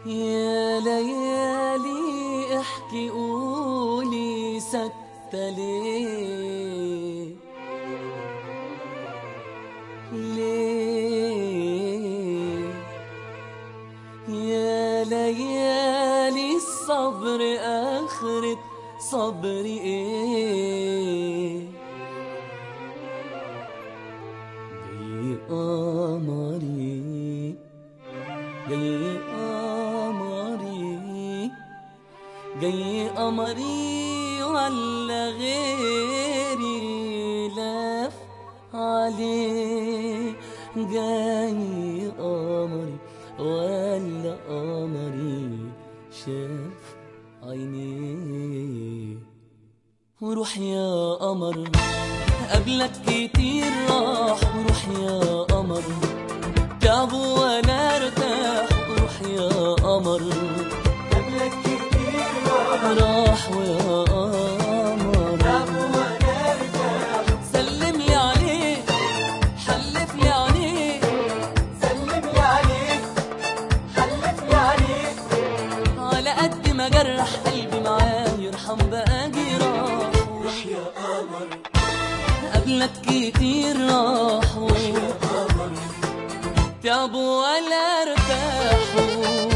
يا ليالي احكي قولي سكتة ليه ليه يا ليالي الصبر آخرة صبري ايه جاي قمري جاي قمري جاي قمري ولا غيري لاف عليه جاي قمري ولا قمري شاف عينيه وروح يا قمر قبلك كتير راح وروح يا قمر تعبوا ولا ارتاح وروح يا قمر قبلك كتير راح ويا قمر سلم لي عليه حلف لي عليه سلم لي عليك حلف لي عليك على قد ما جرح قلبي معاه يرحم بقى جراح روح يا قمر قبلك كتير راحوا قمر تعبوا ولا ارتاحوا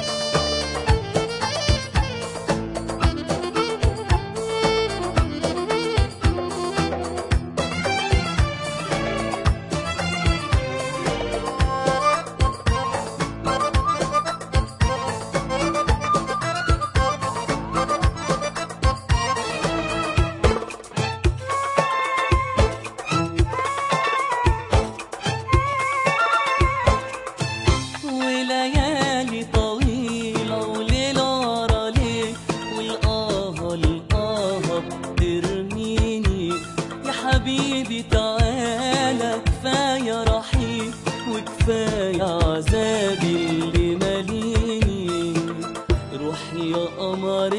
وليالي طويلة وليل ورا ليل والآه الآه بترميني يا حبيبي تعالى كفاية رحيل وكفاية عذابي اللي ماليني روح يا قمر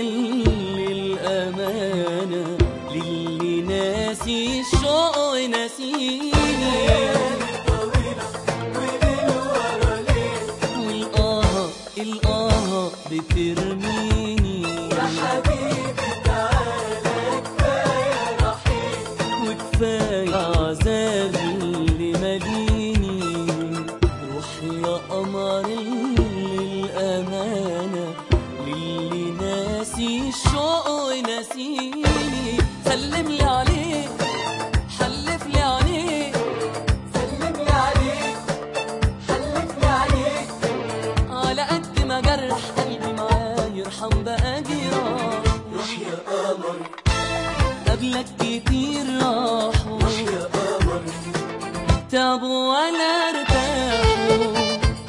للأمانة للي ناسي الشوق وناسيني طويلة وليل ورا ليل والآه الآه بترميني يا حبيبي تعالى كفاية رحيل وكفاية عذابي اللي ماليني روح يا قمر للأمانة للي ناسي الشوق وناسيني سلم لي عليه حلف لي عليه سلم لي عليك حلف لي عليك على قد ما جرح قلبي معاه يرحم بقى جراح روح يا قمر قبلك كتير راحوا يا قمر تعبوا ولا ارتاحوا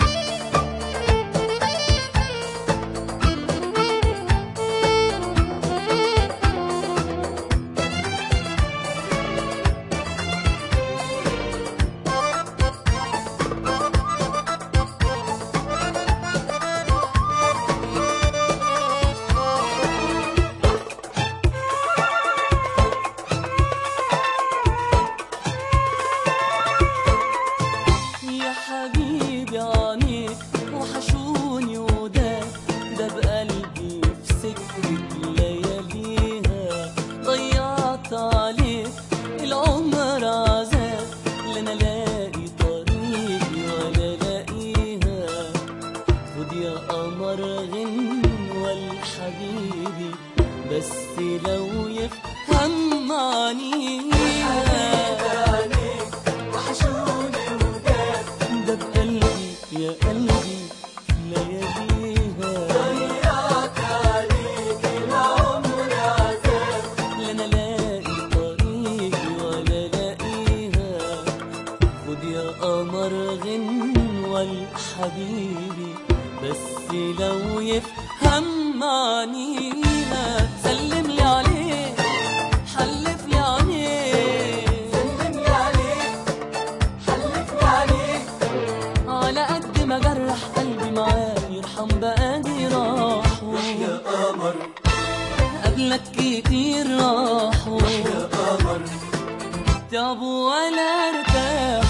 يا حبيبي عنيك وحشوني وده ده بقلبي في سكة لياليها ضيعت عليك العمر عذاب لا انا الاقي طريقي ولا الاقيها خد يا قمر غنوة لحبيبي بس لو يفهم معنيها عليك وحشوني وداد ده بقلبي يا قلبي لياليها ضيعت عليك العمر عذاب لا انا الاقي طريقي ولا الاقيها خد يا قمر غنوة لحبيبي بس لو يفهم معنيها سلم لي عليه حلف لي عليه سلم لي عليك حلف لي عليك على قد ما جرح قلبي معاه يرحم بقى جراحه يا قمر قبلك كتير راحوا يا قمر تعبوا ولا ارتاحوا